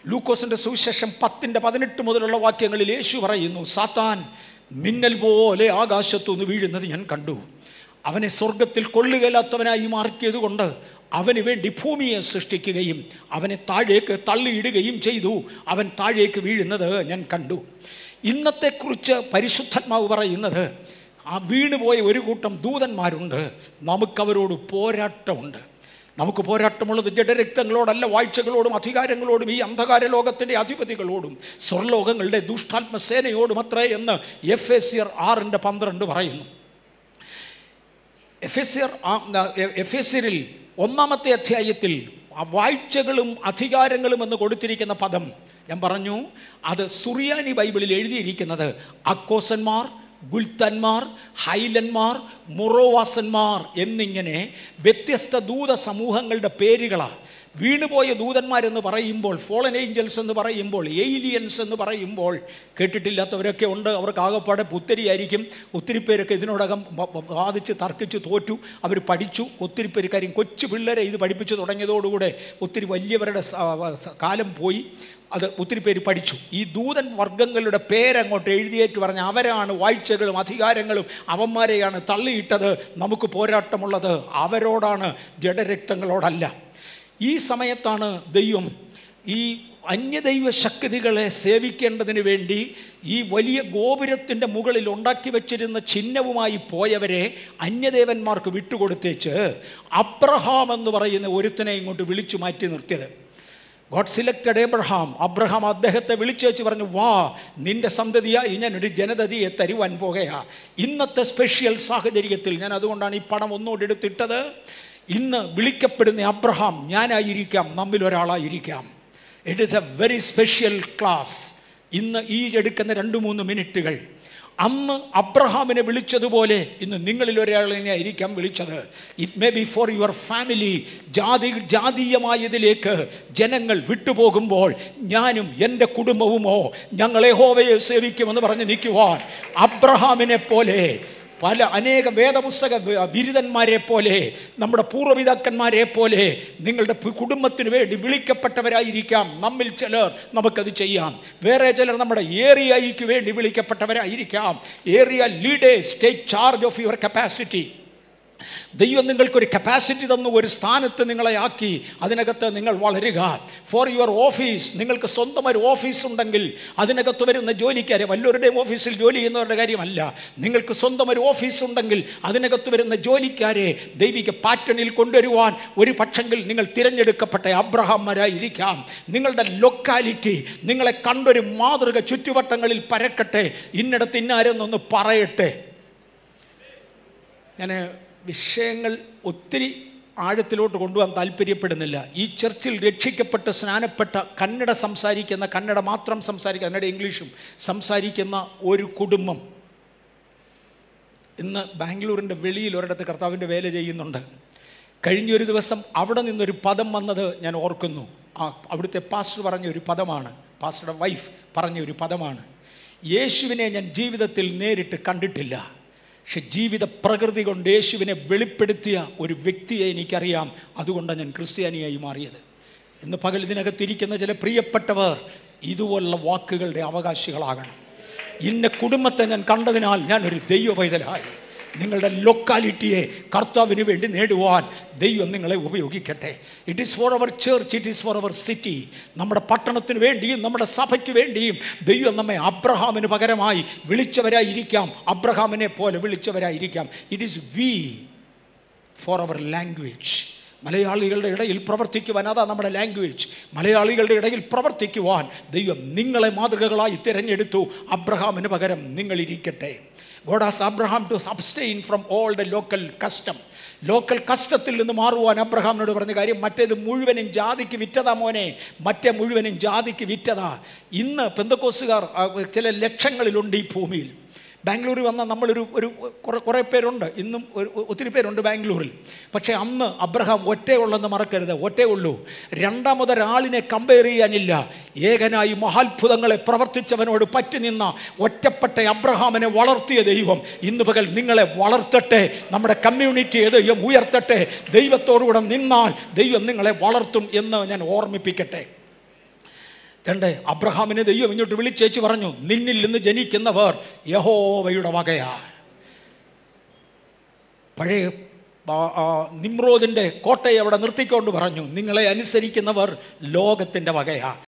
ലൂക്കോസിൻ്റെ സുവിശേഷം പത്തിൻ്റെ പതിനെട്ട് മുതലുള്ള വാക്യങ്ങളിൽ യേശു പറയുന്നു സാത്താൻ മിന്നൽ പോലെ ആകാശത്തുനിന്ന് വീഴുന്നത് ഞാൻ കണ്ടു അവനെ സ്വർഗത്തിൽ കൊള്ളുകയില്ലാത്തവനായി മാർക്കിയത് കൊണ്ട് അവന് വേണ്ടി ഭൂമിയെ സൃഷ്ടിക്കുകയും അവനെ താഴേക്ക് തള്ളിയിടുകയും ചെയ്തു അവൻ താഴേക്ക് വീഴുന്നത് ഞാൻ കണ്ടു ഇന്നത്തെക്കുറിച്ച് പരിശുദ്ധാത്മാവ് പറയുന്നത് ആ വീണുപോയ ഒരു കൂട്ടം ദൂതന്മാരുണ്ട് നമുക്കവരോട് പോരാട്ടമുണ്ട് നമുക്ക് പോരാട്ടമുള്ളത് ജഡരക്തങ്ങളോടല്ല വാഴ്ചകളോടും അധികാരങ്ങളോടും ഈ അന്ധകാര ലോകത്തിൻ്റെ അധിപതികളോടും സ്വർലോകങ്ങളുടെ ദുഷ്ടാത്മസേനയോടും അത്രേ എന്ന് എഫ് എസ് സിയർ ആറിൻ്റെ പന്ത്രണ്ട് പറയുന്നു എഫെസിയർ എഫെസിയറിൽ ഒന്നാമത്തെ അധ്യായത്തിൽ ആ വാഴ്ചകളും അധികാരങ്ങളും എന്ന് കൊടുത്തിരിക്കുന്ന പദം ഞാൻ പറഞ്ഞു അത് സുറിയാനി ബൈബിളിൽ എഴുതിയിരിക്കുന്നത് അക്കോസന്മാർ ഗുൽത്തന്മാർ ഹൈലന്മാർ മൊറോവാസന്മാർ എന്നിങ്ങനെ വ്യത്യസ്ത ദൂത സമൂഹങ്ങളുടെ പേരുകളാണ് വീണുപോയ ദൂതന്മാരെന്ന് പറയുമ്പോൾ ഫോളൻ ഏഞ്ചൽസ് എന്ന് പറയുമ്പോൾ ഏലിയൻസ് എന്ന് പറയുമ്പോൾ കേട്ടിട്ടില്ലാത്തവരൊക്കെ ഉണ്ട് അവർക്ക് ആകപ്പാടെ പുത്തരിയായിരിക്കും ഒത്തിരി പേരൊക്കെ ഇതിനോടകം വ- വ- വാദിച്ച് തർക്കിച്ച് തോറ്റു അവർ പഠിച്ചു ഒത്തിരി പേര് കാര്യം കൊച്ചു പിള്ളേരെ ഇത് പഠിപ്പിച്ചു തുടങ്ങിയതോടുകൂടെ ഒത്തിരി വലിയവരുടെ സ- സ- കാലം പോയി അത് ഒത്തിരി പേര് പഠിച്ചു ഈ ദൂതൻ വർഗങ്ങളുടെ പേരങ്ങോട്ട് എഴുതിയേറ്റ് പറഞ്ഞ അവരാണ് വാഴ്ചകളും അധികാരങ്ങളും അവന്മാരെയാണ് തള്ളിയിട്ടത് നമുക്ക് പോരാട്ടമുള്ളത് അവരോടാണ് ജഡരക്തങ്ങളോടല്ല ഈ സമയത്താണ് ദൈവം ഈ അന്യദൈവ ശക്തികളെ സേവിക്കേണ്ടതിന് വേണ്ടി ഈ വലിയ ഗോപുരത്തിൻ്റെ മുകളിൽ ഉണ്ടാക്കി വച്ചിരുന്ന ചിഹ്നവുമായി പോയവരെ അന്യദേവന്മാർക്ക് വിട്ടുകൊടുത്തേച്ച് അബ്രഹാം എന്ന് പറയുന്ന ഒരുത്തനെ ഇങ്ങോട്ട് വിളിച്ചു മാറ്റി നിർത്തിയത് ഗോഡ് സിലക്റ്റഡ് എബ്രഹാം അബ്രഹാം അദ്ദേഹത്തെ വിളിച്ചേച്ച് പറഞ്ഞു വാ നിന്റെ സന്തതിയായി ഞാൻ ഒരു ജനതയെ തരുവാൻ പോകുകയാ ഇന്നത്തെ സ്പെഷ്യൽ സാഹചര്യത്തിൽ ഞാൻ അതുകൊണ്ടാണ് ഈ പടം ഒന്നുകൂടി എടുത്തിട്ടത് ഇന്ന് വിളിക്കപ്പെടുന്ന അബ്രഹാം ഞാനായിരിക്കാം നമ്മിൽ ഒരാളായിരിക്കാം it is a very special class ഇന്ന് ഈ എടുക്കുന്ന രണ്ട് മൂന്ന് മിനിറ്റുകൾ അന്ന് അബ്രഹാമിനെ വിളിച്ചതുപോലെ ഇന്ന് നിങ്ങളിൽ ഒരാളിനെ ആയിരിക്കാം വിളിച്ചത് it may be for your family ജാതി ജാതീയമായതിലേക്ക് ജനങ്ങൾ വിട്ടുപോകുമ്പോൾ ഞാനും എൻ്റെ കുടുംബവുമോ ഞങ്ങളെ ഹോവയെ സേവിക്കുമെന്ന് പറഞ്ഞ് നിൽക്കുവാൻ അബ്രഹാമിനെ പോലെ പല അനേക വേദപുസ്തക വി- ബിരുദന്മാരെ പോലെ നമ്മുടെ പൂർവ്വപിതാക്കന്മാരെ പോലെ നിങ്ങളുടെ പു- കുടുംബത്തിന് വേണ്ടി വിളിക്കപ്പെട്ടവരായിരിക്കാം നമ്മിൽ ചിലർ നമുക്കത് ചെയ്യാം വേറെ ചിലർ നമ്മുടെ ഏരിയയ്ക്ക് വേണ്ടി വിളിക്കപ്പെട്ടവരായിരിക്കാം area leaders take charge of your capacity ദൈവം നിങ്ങൾക്കൊരു കപ്പാസിറ്റി തന്നു ഒരു സ്ഥാനത്ത് നിങ്ങളെ ആക്കി അതിനകത്ത് നിങ്ങൾ വളരുക ഫോർ യുവർ ഓഫീസ് നിങ്ങൾക്ക് സ്വന്തം ഒരു ഓഫീസ് ഉണ്ടെങ്കിൽ അതിനകത്ത് വരുന്ന ജോലിക്കാരെ വല്ലവരുടെയും ഓഫീസിൽ ജോലി ചെയ്യുന്നവരുടെ കാര്യമല്ല നിങ്ങൾക്ക് സ്വന്തം ഒരു ഓഫീസ് ഉണ്ടെങ്കിൽ അതിനകത്ത് വരുന്ന ജോലിക്കാരെ ദൈവിക പാറ്റേണിൽ കൊണ്ടുവരുവാൻ ഒരു പക്ഷെങ്കിൽ നിങ്ങൾ തിരഞ്ഞെടുക്കപ്പെട്ട അബ്രഹാംമാരായിരിക്കാം നിങ്ങളുടെ ലൊക്കാലിറ്റി നിങ്ങളെ കണ്ടൊരു മാതൃക ചുറ്റുവട്ടങ്ങളിൽ പരക്കട്ടെ ഇന്നിടത്ത് ഇന്നാരെന്നൊന്ന് പറയട്ടെ ഞാൻ വിഷയങ്ങൾ ഒത്തിരി ആഴത്തിലോട്ട് കൊണ്ടുപോകാൻ താല്പര്യപ്പെടുന്നില്ല ഈ ചർച്ചിൽ രക്ഷിക്കപ്പെട്ട് സ്നാനപ്പെട്ട കന്നഡ സംസാരിക്കുന്ന കന്നഡ മാത്രം സംസാരിക്കുന്ന കന്നഡ ഇംഗ്ലീഷും സംസാരിക്കുന്ന ഒരു കുടുംബം ഇന്ന് ബാംഗ്ലൂരിൻ്റെ വെളിയിൽ ഒരിടത്ത് കർത്താവിൻ്റെ വേല ചെയ്യുന്നുണ്ട് കഴിഞ്ഞൊരു ദിവസം അവിടെ നിന്നൊരു പദം വന്നത് ഞാൻ ഓർക്കുന്നു ആ അവിടുത്തെ പാസ്റ്റർ പറഞ്ഞ ഒരു പദമാണ് പാസ്റ്ററുടെ വൈഫ് പറഞ്ഞ ഒരു പദമാണ് യേശുവിനെ ഞാൻ ജീവിതത്തിൽ നേരിട്ട് കണ്ടിട്ടില്ല പക്ഷെ ജീവിത പ്രകൃതി കൊണ്ട് യേശുവിനെ വെളിപ്പെടുത്തിയ ഒരു വ്യക്തിയെ എനിക്കറിയാം അതുകൊണ്ടാണ് ഞാൻ ക്രിസ്ത്യാനിയായി മാറിയത് ഇന്ന് പകൽ ഇതിനകത്തിരിക്കുന്ന ചില പ്രിയപ്പെട്ടവർ ഇതുപോലുള്ള വാക്കുകളുടെ അവകാശികളാകണം ഇന്ന കുടുംബത്തെ ഞാൻ കണ്ടതിനാൽ ഞാൻ ഒരു ദൈവ പൈതലായി നിങ്ങളുടെ ലൊക്കാലിറ്റിയെ കർത്താവിന് വേണ്ടി നേടുവാൻ ദൈവം നിങ്ങളെ ഉപയോഗിക്കട്ടെ it is for our church it is for our city നമ്മുടെ പട്ടണത്തിന് വേണ്ടിയും നമ്മുടെ സഭയ്ക്ക് വേണ്ടിയും ദൈവം നമ്മെ അബ്രഹാമിന് പകരമായി വിളിച്ചവരായിരിക്കാം അബ്രഹാമിനെ പോലെ വിളിച്ചവരായിരിക്കാം it is we for our language മലയാളികളുടെ ഇടയിൽ പ്രവർത്തിക്കുവാൻ അതാ നമ്മുടെ ലാംഗ്വേജ് മലയാളികളുടെ ഇടയിൽ പ്രവർത്തിക്കുവാൻ ദൈവം നിങ്ങളെ മാതൃകകളായി തിരഞ്ഞെടുത്തു അബ്രഹാമിന് പകരം നിങ്ങളിരിക്കട്ടെ God asks Abraham to abstain from all the local custom local കസ്റ്റത്തിൽ നിന്ന് മാറുവാൻ അബ്രഹാമിനോട് പറഞ്ഞ കാര്യം മറ്റേത് മുഴുവനും ജാതിക്ക് വിറ്റതാ മോനെ മറ്റേ മുഴുവനും ജാതിക്ക് വിറ്റതാ ഇന്ന് പെന്തക്കോസുകാർ ആ, ചില ലക്ഷങ്ങളിലുണ്ട് ഈ ഭൂമിയിൽ ബാംഗ്ലൂരിൽ വന്ന നമ്മളൊരു ഒരു കുറേ കുറേ പേരുണ്ട് ഇന്നും ഒരു ഒത്തിരി പേരുണ്ട് ബാംഗ്ലൂരിൽ പക്ഷേ അന്ന് അബ്രഹാം ഒറ്റയുള്ളെന്ന് മറക്കരുത് ഒറ്റയുള്ളൂ രണ്ടാമതൊരാളിനെ കമ്പയർ ചെയ്യാനില്ല ഏകനായി മഹാത്ഭുതങ്ങളെ പ്രവർത്തിച്ചവനോട് പറ്റി നിന്ന ഒറ്റപ്പെട്ട അബ്രഹാമിനെ വളർത്തിയ ദൈവം ഇന്ന് പകൽ നിങ്ങളെ വളർത്തട്ടെ നമ്മുടെ കമ്മ്യൂണിറ്റിയെ ദൈവം ഉയർത്തട്ടെ ദൈവത്തോടുകൂടെ നിന്നാൽ ദൈവം നിങ്ങളെ വളർത്തും എന്ന് ഞാൻ ഓർമ്മിപ്പിക്കട്ടെ തൻ്റെ അബ്രഹാമിനെ ദൈവം ഇങ്ങോട്ട് വിളിച്ചേച്ച് പറഞ്ഞു നിന്നിൽ നിന്ന് ജനിക്കുന്നവർ യഹോവയുടെ വകയാ പഴയ ആ- ആ നിമ്രോദിൻ്റെ കോട്ടയെ അവിടെ നിർത്തിക്കൊണ്ട് പറഞ്ഞു നിങ്ങളെ അനുസരിക്കുന്നവർ ലോകത്തിൻ്റെ വകയാ